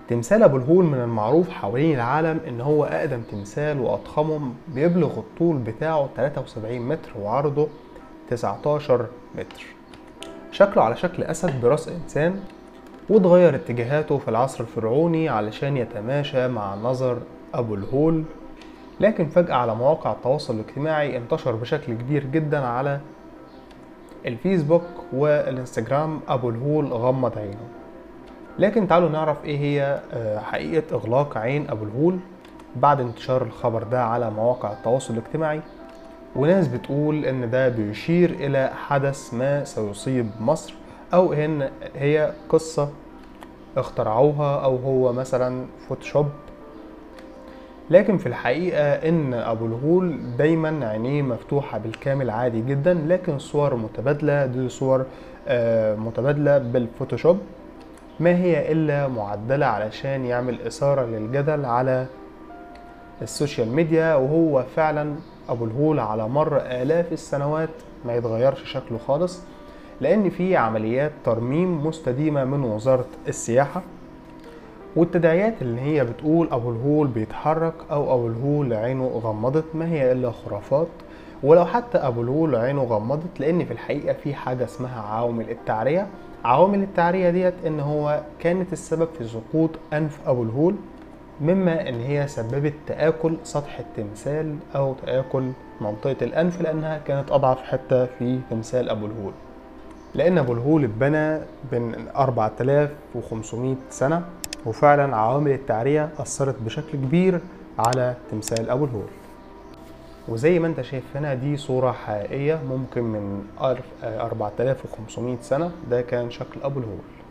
تمثال ابو الهول من المعروف حوالين العالم ان هو اقدم تمثال واضخمهم بيبلغ الطول بتاعه 73 متر وعرضه 19 متر شكله على شكل اسد براس انسان وتغير اتجاهاته في العصر الفرعوني علشان يتماشى مع نظر ابو الهول لكن فجأة على مواقع التواصل الاجتماعي انتشر بشكل كبير جدا على الفيسبوك والانستجرام ابو الهول غمض عينه لكن تعالوا نعرف ايه هي آه، حقيقة اغلاق عين ابو الهول بعد انتشار الخبر ده على مواقع التواصل الاجتماعي وناس بتقول ان ده بيشير الى حدث ما سيصيب مصر او ان هي قصة اخترعوها او هو مثلا فوتوشوب لكن في الحقيقة ان ابو الهول دايما عينيه مفتوحة بالكامل عادي جدا لكن صور متبادلة دي صور آه، متبادلة بالفوتوشوب ما هي الا معدلة علشان يعمل اثارة للجدل على السوشيال ميديا وهو فعلا ابو الهول على مر الاف السنوات ما يتغيرش شكله خالص لان في عمليات ترميم مستديمة من وزارة السياحة والتداعيات اللي هي بتقول ابو الهول بيتحرك او ابو الهول عينه غمضت ما هي الا خرافات ولو حتى ابو الهول عينه غمضت لان في الحقيقه في حاجه اسمها عوامل التعريه عوامل التعريه ديت ان هو كانت السبب في سقوط انف ابو الهول مما ان هي سببت تاكل سطح التمثال او تاكل منطقه الانف لانها كانت اضعف حته في تمثال ابو الهول لان ابو الهول اتبنى بين 4500 سنه وفعلا عوامل التعريه اثرت بشكل كبير على تمثال ابو الهول وزي ما انت شايف هنا دي صورة حقيقية ممكن من 4500 سنة ده كان شكل أبو الهول